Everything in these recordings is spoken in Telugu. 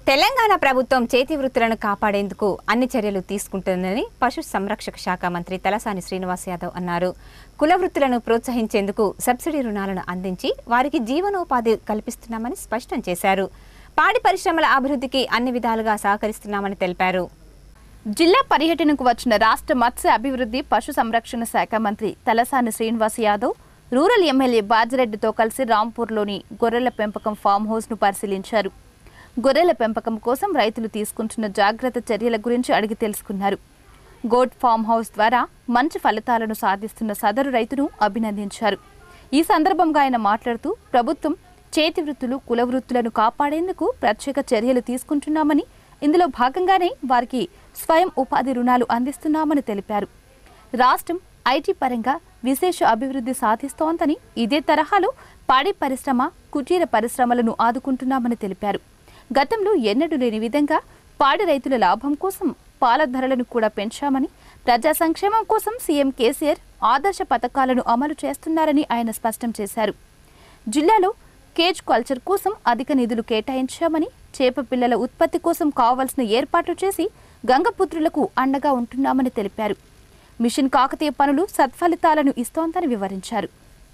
తెలంగాణ ప్రభుత్వం చేతి వృత్తులను కాపాడేందుకు అన్ని చర్యలు తీసుకుంటుందని పశు సంరక్షక శాఖ మంత్రి తలసాని శ్రీనివాస్ యాదవ్ అన్నారు కుల వృత్తులను ప్రోత్సహించేందుకు సబ్సిడీ రుణాలను అందించి వారికి జీవనోపాధి కల్పిస్తున్నామని స్పష్టం చేశారు పాడి పరిశ్రమల అభివృద్ధికి అన్ని విధాలుగా సహకరిస్తున్నామని తెలిపారు జిల్లా పర్యటనకు వచ్చిన రాష్ట్ర మత్స్య అభివృద్ధి పశు సంరక్షణ శాఖ మంత్రి తలసాని శ్రీనివాస్ యాదవ్ రూరల్ ఎమ్మెల్యే బాజిరెడ్డితో కలిసి రాంపూర్లోని గొర్రెల పెంపకం ఫామ్ హౌస్ను పరిశీలించారు గొర్రెల పెంపకం కోసం రైతులు తీసుకుంటున్న జాగ్రత్త చర్యల గురించి అడిగి తెలుసుకున్నారు గోట్ ఫామ్ హౌస్ ద్వారా మంచి ఫలితాలను సాధిస్తున్న సదరు రైతును అభినందించారు ఈ సందర్భంగా ఆయన మాట్లాడుతూ ప్రభుత్వం చేతి వృత్తులు కుల వృత్తులను కాపాడేందుకు ప్రత్యేక చర్యలు తీసుకుంటున్నామని ఇందులో భాగంగానే వారికి స్వయం ఉపాధి రుణాలు అందిస్తున్నామని తెలిపారు రాష్ట్రం ఐటీ పరంగా విశేష అభివృద్ధి సాధిస్తోందని ఇదే తరహాలో పాడి పరిశ్రమ కుటీర పరిశ్రమలను ఆదుకుంటున్నామని తెలిపారు గతంలో ఎన్నడూ లేని విధంగా పాడి రైతుల లాభం కోసం పాల ధరలను కూడా పెంచామని ప్రజా సంక్షేమం కోసం సీఎం కేసీఆర్ ఆదర్శ పథకాలను అమలు చేస్తున్నారని ఆయన స్పష్టం చేశారు జిల్లాలో కేజ్ కల్చర్ కోసం అధిక నిధులు కేటాయించామని చేప పిల్లల ఉత్పత్తి కోసం కావాల్సిన ఏర్పాట్లు చేసి గంగపుత్రులకు అండగా ఉంటున్నామని తెలిపారు మిషన్ కాకతీయ పనులు సత్ఫలితాలను ఇస్తోందని వివరించారు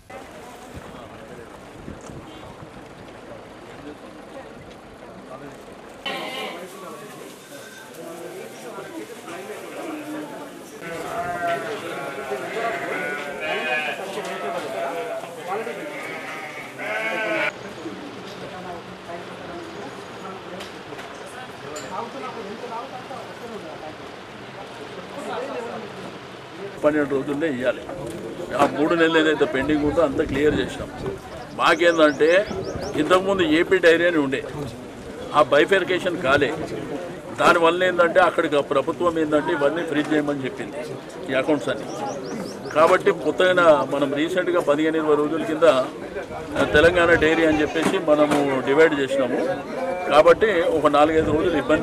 పన్నెండు రోజుల్లో ఇవ్వాలి ఆ మూడు నెలలు ఏదైతే పెండింగ్ ఉందో అంతా క్లియర్ చేసినాం మాకేందంటే ఇంతకుముందు ఏపీ డైరీ అని ఉండే ఆ బైఫెరికేషన్ కాలే దానివల్ల ఏంటంటే అక్కడికి ఆ ప్రభుత్వం ఏంటంటే ఇవన్నీ ఫ్రీ చేయమని చెప్పింది ఈ అకౌంట్స్ అన్ని కాబట్టి కొత్తగా మనం రీసెంట్గా పదిహేను ఇరవై రోజుల కింద ఆ, తెలంగాణ డైరీ అని చెప్పేసి మనము డివైడ్ చేసినాము కాబట్టి ఒక నాలుగైదు రోజులు ఇబ్బంది